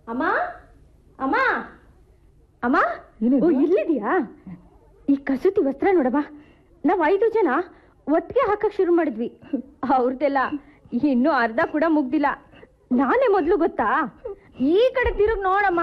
ಅಮ್ಮ ಅಮ್ಮ ಅಮ್ಮ ಏನಿದು? ಓ ಇಲ್ಲಿದ್ಯಾ ಈ ಕಸೂತಿ ವಸ್ತ್ರ ನೋಡಮ್ಮ ನಾವ್ ಐದು ಜನ ಒಟ್ಟಿಗೆ ಹಾಕಕ್ ಶುರು ಮಾಡಿದ್ವಿ ಅವ್ರದ್ದೆಲ್ಲ ಇನ್ನೂ ಅರ್ಧ ಕೂಡ ಮುಗ್ದಿಲ್ಲ ನಾನೇ ಮೊದ್ಲು ಗೊತ್ತಾ ಈ ಕಡೆ ತಿರುಗ್ ನೋಡಮ್ಮ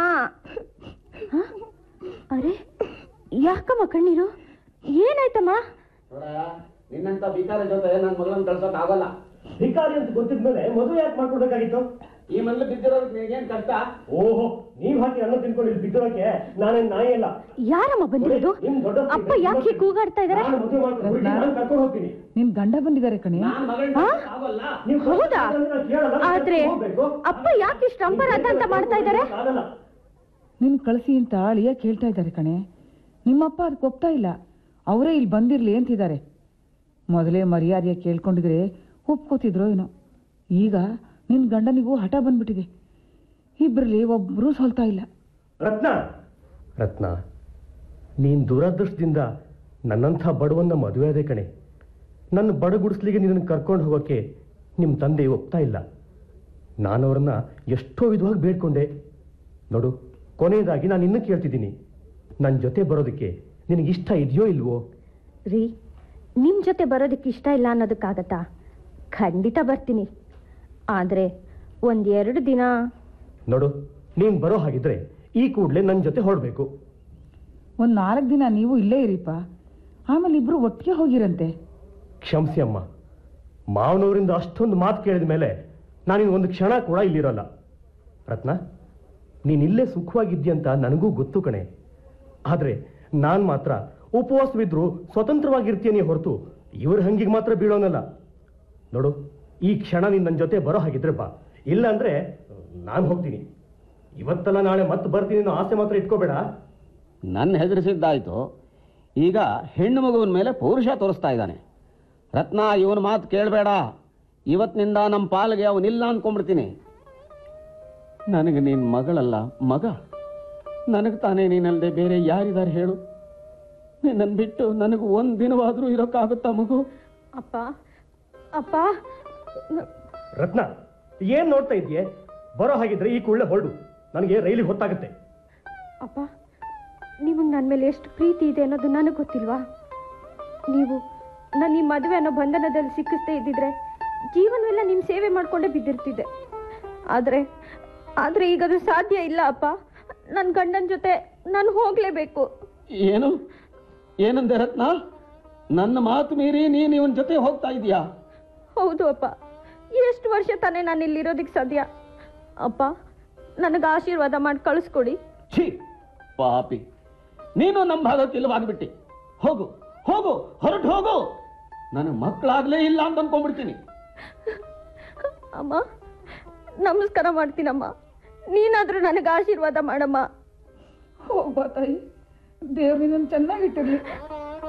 ಹ? ಅರೆ ಯಾಕಮ್ಮ ಕಣ್ಣೀರು ಏನಾಯ್ತಮ್ಮ ನಿನ್ನಂತ ಬಿಕಾರ ಜೊತೆ ನನ್ನ ಮಗಳನ್ನ ಕಳ್ಸಕ್ ಆಗಲ್ಲ ಭಿಕಾರಿ ಅಂತ ಗೊತ್ತಿದ್ಮೇಲೆ ಮದುವೆ ಯಾಕೆ ಮಾಡ್ಕೊಡ್ಬೇಕಾಗಿತ್ತು ಈ ಮನೇಲಿ ಬಿದ್ದಿರೋದಕ್ಕೆ ನಿನಗೇನ್ ಕಷ್ಟ ಓಹೋ ನೀವ್ ಹಾಕಿ ಅನ್ನ ತಿನ್ಕೊಂಡು ಇಲ್ಲಿ ಬಿದ್ದೋಕೆ ನಾನೇನ್ ನಾಯಿ ಅಲ್ಲ ಯಾರಮ್ಮ ಬಂದಿರೋದು ನಿಮ್ ದೊಡ್ಡ ಅಪ್ಪ ಯಾಕೆ ಹೀಗ್ ಕೂಗಾಡ್ತಾ ಇದಾರೆ ನಾನು ಮದುವೆ ಮಾಡ್ಕೊಂಡು ಹುಡುಗಿ ನಾನು ಕರ್ಕೊಂಡು ಹೋಗ್ತೀನಿ ನಿನ್ ಗಂಡ ಬಂದಿದ್ದಾರೆ ಕಣೆ ನಾನ್ ಮಗಳನ್ನ ಆ? ಕಳ್ಸಕ್ ಆಗಲ್ಲ ನೀವು ಹೌದಾ ನಾನು ಕೇಳಲ್ಲ, ನಾನು ಆದ್ರೆ ಕರ್ಕೊಂಡು ಹೋಗ್ಬೇಕು. ಅಪ್ಪ ಯಾಕೆ ಇಷ್ಟು ಅಂಬರಾಧ ಅಂತ ಮಾಡ್ತಾ ಇದಾರೆ ಆಗಲ್ಲ ನಿನ್ ಕಳಿಸಿ ಅಂತ ಅಳಿಯ ಕೇಳ್ತಾ ಇದ್ದಾರೆ ಕಣೆ ನಿಮ್ಮಪ್ಪ ಅದಕ್ಕೆ ಒಪ್ತಾ ಇಲ್ಲ ಅವರೇ ಇಲ್ಲಿ ಬಂದಿರ್ಲಿ ಅಂತಿದ್ದಾರೆ ಮೊದಲೇ ಮರ್ಯಾದೆಯ ಕೇಳ್ಕೊಂಡಿದ್ರೆ ಒಪ್ಕೋತಿದ್ರೋ ಏನೋ ಈಗ ನಿನ್ ಗಂಡನಿಗೂ ಹಠ ಬಂದ್ಬಿಟ್ಟಿದೆ ಇಬ್ಬರಲ್ಲಿ ಒಬ್ರು ಸೋಲ್ತಾ ಇಲ್ಲ ರತ್ನ ರತ್ನ ನೀನ್ ದುರದೃಷ್ಟದಿಂದ ನನ್ನಂಥ ಬಡವನ್ನ ಮದುವೆ ಆದೆ ಕಣೆ ನನ್ನ ಬಡಗುಡಿಸ್ಲಿಗೆ ನಿನ್ನನ್ನು ಕರ್ಕೊಂಡು ಹೋಗೋಕೆ ನಿಮ್ಮ ತಂದೆ ಒಪ್ತಾ ಇಲ್ಲ ನಾನು ಅವ್ರನ್ನ ಎಷ್ಟೋ ವಿಧವಾಗಿ ಬೇಡ್ಕೊಂಡೆ ನೋಡು ಕೊನೆಯದಾಗಿ ನಾನು ಇನ್ನೂ ಕೇಳ್ತಿದ್ದೀನಿ ನನ್ನ ಜೊತೆ ಬರೋದಕ್ಕೆ ನಿನಗೆ ಇಷ್ಟ ಇದೆಯೋ ಇಲ್ವೋ ರೀ ನಿಮ್ ಜೊತೆ ಬರೋದಕ್ಕೆ ಇಷ್ಟ ಇಲ್ಲ ಅನ್ನೋದಕ್ಕಾಗತ್ತಾ ಖಂಡಿತ ಬರ್ತೀನಿ ಆದ್ರೆ ಒಂದ್ ಎರಡು ದಿನ ನೋಡು ನೀನ್ ಬರೋ ಹಾಗಿದ್ರೆ ಈ ಕೂಡಲೇ ನನ್ನ ಜೊತೆ ಹೊರಡ್ಬೇಕು ಒಂದ್ ನಾಲ್ಕು ದಿನ ನೀವು ಇಲ್ಲೇ ಇರಿಪ್ಪ ಆಮೇಲೆ ಇಬ್ರು ಒಟ್ಟಿಗೆ ಹೋಗಿರಂತೆ ಕ್ಷಮಿಸಿ ಅಮ್ಮ ಮಾವನವರಿಂದ ಅಷ್ಟೊಂದು ಮಾತು ಕೇಳಿದ ಮೇಲೆ ನಾನಿನ್ ಒಂದು ಕ್ಷಣ ಕೂಡ ಇಲ್ಲಿರಲ್ಲ ರತ್ನ ನೀನ್ ಇಲ್ಲೇ ಸುಖವಾಗಿದ್ಯಂತ ನನಗೂ ಗೊತ್ತು ಕಣೆ ಆದ್ರೆ ನಾನ್ ಮಾತ್ರ ಉಪವಾಸವಿದ್ರು ಸ್ವತಂತ್ರವಾಗಿರ್ತೀನಿ ಹೊರತು ಇವ್ರ ಹಂಗಿಗೆ ಮಾತ್ರ ಬೀಳೋನಲ್ಲ ನೋಡು ಈ ಕ್ಷಣ ನೀನ್ ನನ್ನ ಜೊತೆ ಬರೋ ಹಾಗಿದ್ರೆ ಬಾ ಇಲ್ಲ ಅಂದ್ರೆ ನಾನು ಹೋಗ್ತೀನಿ ಇವತ್ತಲ್ಲ ನಾಳೆ ಮತ್ತೆ ಬರ್ತೀನಿ ಅನ್ನೋ ಆಸೆ ಮಾತ್ರ ಇಟ್ಕೋಬೇಡ ನನ್ನ ಹೆದರಿಸಿದ್ದಾಯ್ತು ಈಗ ಹೆಣ್ಣು ಮಗುವಿನ ಮೇಲೆ ಪೌರುಷ ತೋರಿಸ್ತಾ ಇದ್ದಾನೆ ರತ್ನ ಇವನ ಮಾತು ಕೇಳಬೇಡ ಇವತ್ತಿನಿಂದ ನಮ್ಮ ಪಾಲಿಗೆ ಅವನಿಲ್ಲ ಅನ್ಕೊಂಡ್ಬಿಡ್ತೀನಿ ನನಗೆ ನೀನ್ ಮಗಳಲ್ಲ ಮಗ ನನಗೆ ತಾನೇ ನೀನಲ್ಲದೆ ಬೇರೆ ಯಾರಿದ್ದಾರೆ ಹೇಳು ನಿನ್ನನ್ನು ಬಿಟ್ಟು ನನಗೆ ಒಂದು ದಿನವಾದರೂ ಇರೋಕ್ಕಾಗುತ್ತಾ ಮಗು ಅಪ್ಪ ಅಪ್ಪ ರತ್ನ ಏನ್ ನೋಡ್ತಾ ಇದೆಯೇ ಬರೋ ಹಾಗಿದ್ರೆ ಈ ಕೂಡಲೇ ಹೊರಡು ನನಗೆ ರೈಲಿಗೆ ಹೊತ್ತಾಗುತ್ತೆ ಅಪ್ಪ ನಿಮಗೆ ನನ್ನ ಮೇಲೆ ಎಷ್ಟು ಪ್ರೀತಿ ಇದೆ ಅನ್ನೋದು ನನಗೆ ಗೊತ್ತಿಲ್ವಾ ನೀವು ನಾನು ಈ ಮದುವೆ ಅನ್ನೋ ಬಂಧನದಲ್ಲಿ ಸಿಕ್ಕಿಸ್ತೇ ಇದ್ದಿದ್ರೆ ಜೀವನವೆಲ್ಲ ನಿಮ್ಮ ಸೇವೆ ಮಾಡ್ಕೊಂಡೇ ಬಿದ್ದಿರ್ತಿದ್ದೆ ಆದರೆ ಆದರೆ ಈಗ ಅದು ಸಾಧ್ಯ ಇಲ್ಲ ಅಪ್ಪ ನನ್ನ ಗಂಡನ ಜೊತೆ ನಾನು ಹೋಗಲೇಬೇಕು ಏನು ಏನಂದೆ ರತ್ನ ನನ್ನ ಮಾತು ಮೀರಿ ನೀನು ಇವನ ಜೊತೆ ಹೋಗ್ತಾ ಇದೀಯಾ ಹೌದು ಅಪ್ಪ ಎಷ್ಟು ವರ್ಷ ತಾನೇ ನಾನು ಇಲ್ಲಿರೋದಕ್ಕೆ ಸಾಧ್ಯ ಅಪ್ಪ ನನಗೆ ಆಶೀರ್ವಾದ ಮಾಡಿ ಕಳಿಸ್ಕೊಡಿ ಛೀ ಪಾಪಿ ನೀನು ನಮ್ಮ ಭಾಗಕ್ಕೆ ಇಲ್ಲವಾಗ್ಬಿಟ್ಟಿ ಹೋಗು ಹೋಗು ಹೊರಟು ಹೋಗು ನನಗೆ ಮಕ್ಕಳಾಗ್ಲೇ ಇಲ್ಲ ಅಂತ ಅನ್ಕೊಂಡ್ಬಿಡ್ತೀನಿ ಅಮ್ಮ ನಮಸ್ಕಾರ ಮಾಡ್ತೀನಮ್ಮ ನೀನಾದ್ರೂ ನನಗೆ ಆಶೀರ್ವಾದ ಮಾಡಮ್ಮ ಹೋಗ್ಬಾ ತಾಯಿ ದೇವ್ರು ನಿನ್ನನ್ನು ಚೆನ್ನಾಗಿಟ್ಟಿರ್ಲಿ